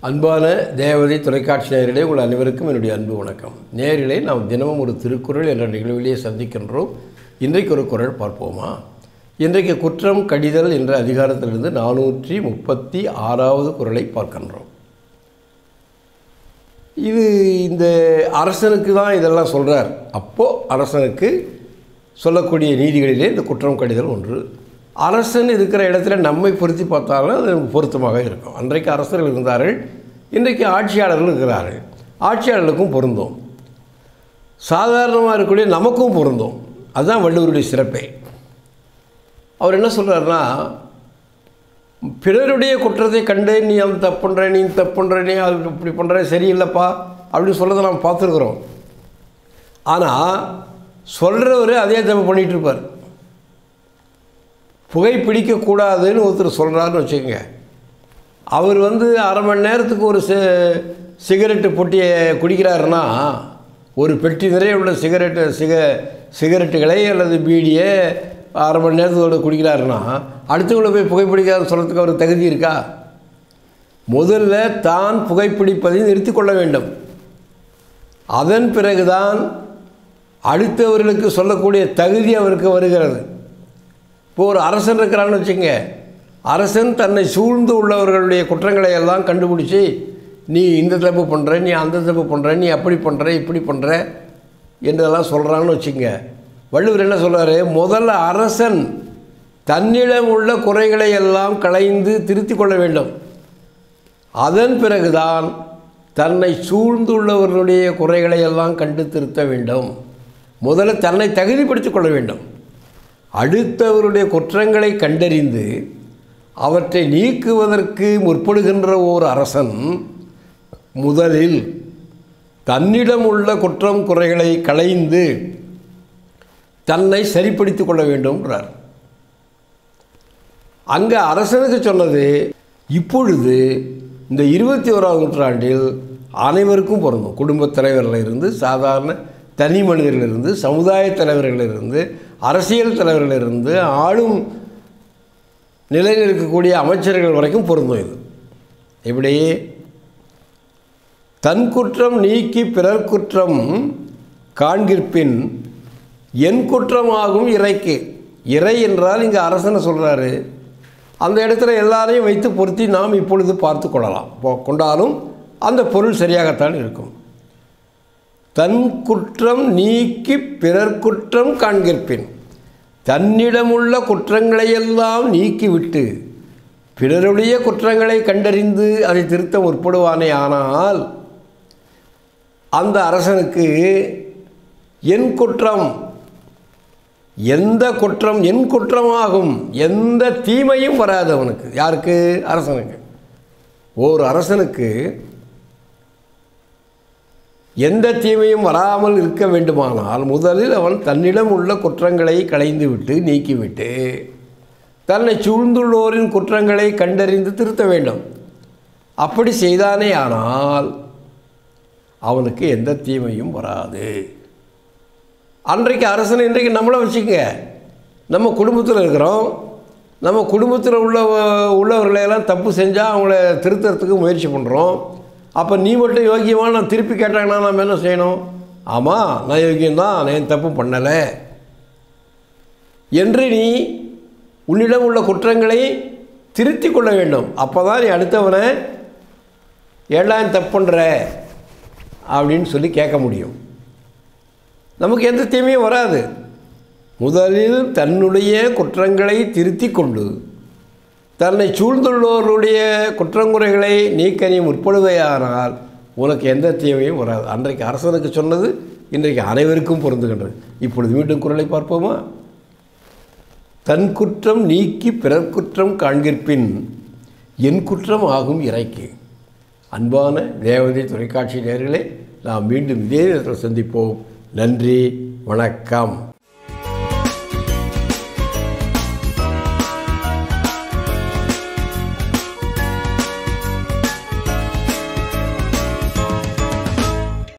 அன்பான தேவதை தொலைக்காட்சி நேயர்களே உங்கள் அனைவருக்கும் என்னுடைய அன்பு வணக்கம் நேயர்களே நாம் தினமும் ஒரு திருக்குறள் என்ற நிகழ்விலேயே சந்திக்கின்றோம் இன்றைக்கு ஒரு குறள் பார்ப்போமா இன்றைக்கு குற்றம் கடிதல் என்ற அதிகாரத்திலிருந்து நானூற்றி முப்பத்தி ஆறாவது குறளை பார்க்கின்றோம் இது இந்த அரசனுக்கு தான் இதெல்லாம் சொல்கிறார் அப்போது அரசனுக்கு சொல்லக்கூடிய நீதிகளிலே இந்த குற்றம் கடிதல் ஒன்று அரசன் இருக்கிற இடத்துல நம்மை பொருத்தி பார்த்தாலும் அது நமக்கு பொருத்தமாக இருக்கும் அன்றைக்கு அரசர்கள் இருந்தார்கள் இன்றைக்கு ஆட்சியாளர்கள் இருக்கிறார்கள் ஆட்சியாளர்களுக்கும் பொருந்தும் சாதாரணமாக இருக்கக்கூடிய நமக்கும் பொருந்தும் அதுதான் வள்ளுவருடைய சிறப்பே அவர் என்ன சொல்கிறாருன்னா பிறருடைய குற்றத்தை கண்டு நீ அந்த தப்பு பண்ணுற நீ தப்பு பண்ணுற நீ அது இப்படி பண்ணுற சரியில்லைப்பா அப்படின்னு சொல்கிறத நாம் பார்த்துருக்குறோம் ஆனால் சொல்கிறவர் அதே தப்பு பண்ணிகிட்டு இருப்பார் புகை பிடிக்கக்கூடாதுன்னு ஒருத்தர் சொல்கிறாருன்னு வச்சுக்கோங்க அவர் வந்து அரை மணி நேரத்துக்கு ஒரு சி சிகரெட்டு பொட்டியை குடிக்கிறாருன்னா ஒரு பெட்டி நிறைய உள்ள சிகரெட்டு சிக சிகரெட்டுகளை அல்லது பீடியை அரை மணி நேரத்தோட குடிக்கிறாருன்னா அடுத்தவங்களை போய் புகைப்பிடிக்காதுன்னு சொல்கிறதுக்கு அவர் தகுதி இருக்கா முதல்ல தான் புகைப்பிடிப்பதை நிறுத்தி கொள்ள வேண்டும் அதன் பிறகுதான் அடுத்தவர்களுக்கு சொல்லக்கூடிய தகுதி அவருக்கு வருகிறது இப்போ ஒரு அரசன் இருக்கிறான்னு வச்சுங்க அரசன் தன்னை சூழ்ந்து உள்ளவர்களுடைய குற்றங்களை எல்லாம் கண்டுபிடிச்சி நீ இந்த தப்பு பண்ணுற நீ அந்த தப்பு பண்ணுற நீ அப்படி பண்ணுற இப்படி பண்ணுற என்றெல்லாம் சொல்கிறான்னு வச்சுங்க வள்ளுவர் என்ன சொல்கிறாரு முதல்ல அரசன் தன்னிடம் உள்ள குறைகளை எல்லாம் களைந்து திருத்தி கொள்ள வேண்டும் அதன் பிறகுதான் தன்னை சூழ்ந்துள்ளவர்களுடைய குறைகளை எல்லாம் கண்டு திருத்த வேண்டும் முதல்ல தன்னை தகுதிப்படுத்திக் கொள்ள வேண்டும் அடுத்தவருடைய குற்றங்களை கண்டறிந்து அவற்றை நீக்குவதற்கு முற்படுகின்ற ஓர் அரசன் முதலில் தன்னிடம் உள்ள குற்றம் குறைகளை களைந்து தன்னை சரிப்படுத்திக் கொள்ள வேண்டும்ன்றார் அங்கே அரசனுக்கு சொன்னது இப்பொழுது இந்த இருபத்தி ஓராவது நூற்றாண்டில் அனைவருக்கும் பொருந்தும் குடும்பத் தலைவர்களிலிருந்து சாதாரண தனி மனிதர்களிலிருந்து சமுதாய தலைவர்களிலிருந்து அரசியல் தலைவர்களிலிருந்து ஆளும் நிலையில் இருக்கக்கூடிய அமைச்சர்கள் வரைக்கும் பொருந்தும் இது இப்படி தன் குற்றம் நீக்கி பிறர் குற்றம் காண்கிற்பின் என் குற்றமாகும் இறைக்கு இறை என்றால் இங்கே அரசனை சொல்கிறாரு அந்த இடத்துல எல்லாரையும் வைத்து பொருத்தி நாம் இப்பொழுது பார்த்து கொள்ளலாம் போ- கொண்டாலும் அந்த பொருள் சரியாகத்தான் இருக்கும் தன் குற்றம் நீக்கி பிறர் குற்றம் காண்கிற்பின் தன்னிடமுள்ள குற்றங்களையெல்லாம் நீக்கிவிட்டு பிறருடைய குற்றங்களை கண்டறிந்து அதை திருத்த முற்படுவானே ஆனால் அந்த அரசனுக்கு என் குற்றம் எந்த குற்றம் என் குற்றமாகும் எந்த தீமையும் வராது அவனுக்கு யாருக்கு அரசனுக்கு ஓர் அரசனுக்கு எந்த தீமையும் வராமல் இருக்க வேண்டுமானால் முதலில் அவன் தன்னிடம் உள்ள குற்றங்களை களைந்துவிட்டு நீக்கிவிட்டு தன்னை சூழ்ந்துள்ளோரின் குற்றங்களை கண்டறிந்து திருத்த வேண்டும் அப்படி செய்தானே ஆனால் அவனுக்கு எந்த தீமையும் வராது அன்றைக்கு அரசன் இன்றைக்கு நம்மளை வச்சுக்கங்க நம்ம குடும்பத்தில் இருக்கிறோம் நம்ம குடும்பத்தில் உள்ள உள்ளவர்களையெல்லாம் தப்பு செஞ்சால் அவங்கள திருத்தறதுக்கு முயற்சி பண்ணுறோம் அப்போ நீ மட்டும் யோக்கியமாக நான் திருப்பி கேட்டாங்கன்னா நம்ம என்ன செய்யணும் ஆமாம் நான் யோக்கியம்தான் நான் ஏன் தப்பு பண்ணலை என்று நீ உன்னிடம் உள்ள குற்றங்களை திருத்தி கொள்ள வேண்டும் அப்போ தான் நீ அடுத்தவனை ஏடா நீ தப்பு பண்ணுற அப்படின்னு சொல்லி கேட்க முடியும் நமக்கு எந்த தீமையும் வராது முதலில் தன்னுடைய குற்றங்களை திருத்தி கொண்டு தன்னை சூழ்ந்துள்ளோருடைய குற்றங்குறைகளை நீக்க நீ முற்படுவையானால் உனக்கு எந்த தீமையும் வராது அன்றைக்கு அரசனுக்கு சொன்னது இன்றைக்கு அனைவருக்கும் பொருந்துகின்றது இப்பொழுது மீண்டும் குரலை பார்ப்போமா தன் குற்றம் நீக்கி பிறர் குற்றம் காண்கிற்பின் என் குற்றம் ஆகும் இறைக்கு அன்பான தேவதை தொலைக்காட்சி நேயர்களே நாம் மீண்டும் இதே நேரத்தில் சந்திப்போம் நன்றி வணக்கம்